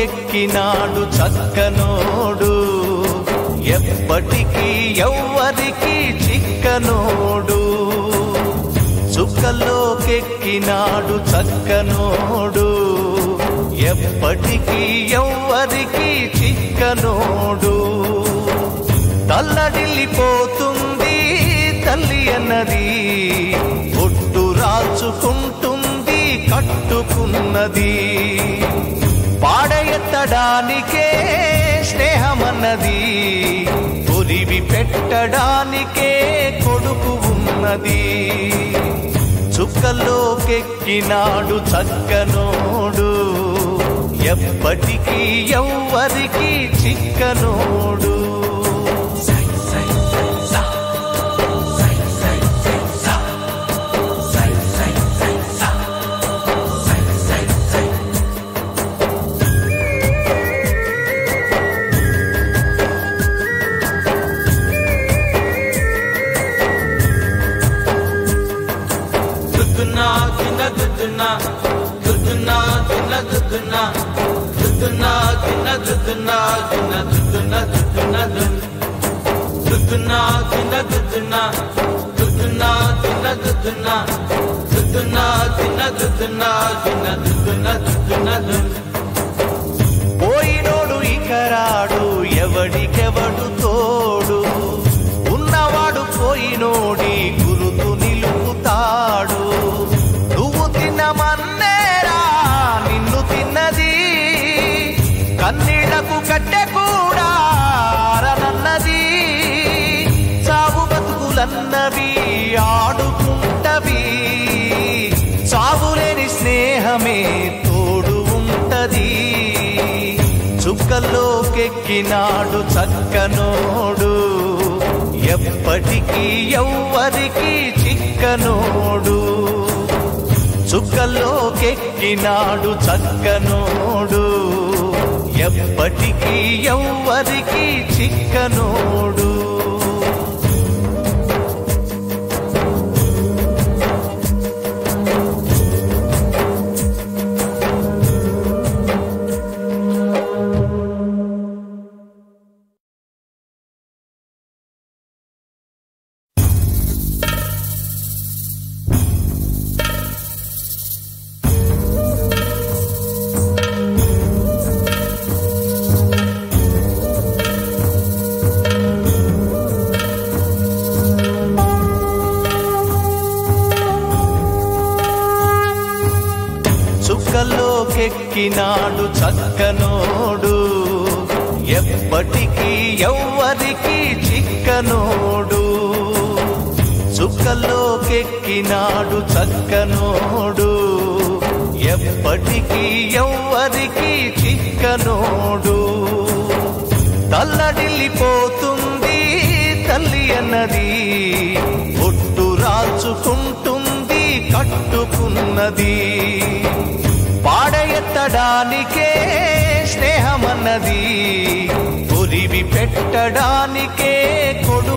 చుక్కల్లోకెక్కినాడు చక్కనోడు ఎప్పటికీ ఎవ్వరికి చిక్కనోడు చుక్కల్లోకెక్కినాడు చక్కనోడు ఎప్పటికీ ఎవ్వరికి చిక్కనోడు తల్లడిల్లిపోతుంది తల్లి అన్నది ఒట్టు రాచుకుంటుంది కట్టుకున్నది పాడెత్తడానికే స్నేహమన్నది పొరివి పెట్టడానికే కొడుకు ఉన్నది చుక్కల్లోకెక్కినాడు చక్కనోడు ఎప్పటికీ ఎవ్వరికి చిక్కనోడు దుద్దునా దిన దుద్దునా దుద్దునా దిన దుద్దునా దుద్దునా దిన దుద్దునా దిన దుద్దునా దుద్దునా దున్ దుద్దునా దిన దుద్దునా దుద్దునా దిన దుద్దునా దుద్దునా దిన దుద్దునా దిన దుద్దునా దుద్దునా దున్ పోయినోడు ఇకరాడు ఎవడికెవడు తోడు ఉన్నవాడు పోయినోడి గురుతు నిలుపుతాడు నువ్వు తిన్నమన్నేరా నిన్ను తిన్నది కన్నీళ్లకు కట్టె కూడా ఆరనన్నది చావు బతుకులన్నవి ఆడుకుంటవి చావులేని స్నేహమే తోడు ఉంటది చుక్కల్లోకెక్కినాడు చక్కనోడు ఎప్పటికీ ఎవ్వరికి చిక్కనోడు చుక్కల్లోకెక్కినాడు చక్కనోడు ఎప్పటికీ ఎవ్వరికి చిక్కనోడు చుక్కల్లోకెక్కినాడు చక్కనోడు ఎప్పటికీ ఎవ్వరికి చిక్కనోడు చుక్కల్లోకెక్కినాడు చక్కనోడు ఎప్పటికీ ఎవ్వరికి చిక్కనోడు తల్లడిల్లిపోతుంది తల్లి అన్నది ఒట్టు రాచుకుంటుంది కట్టుకున్నది పాడెత్తడానికే స్నేహమన్నది పొరివి పెట్టడానికే కొడు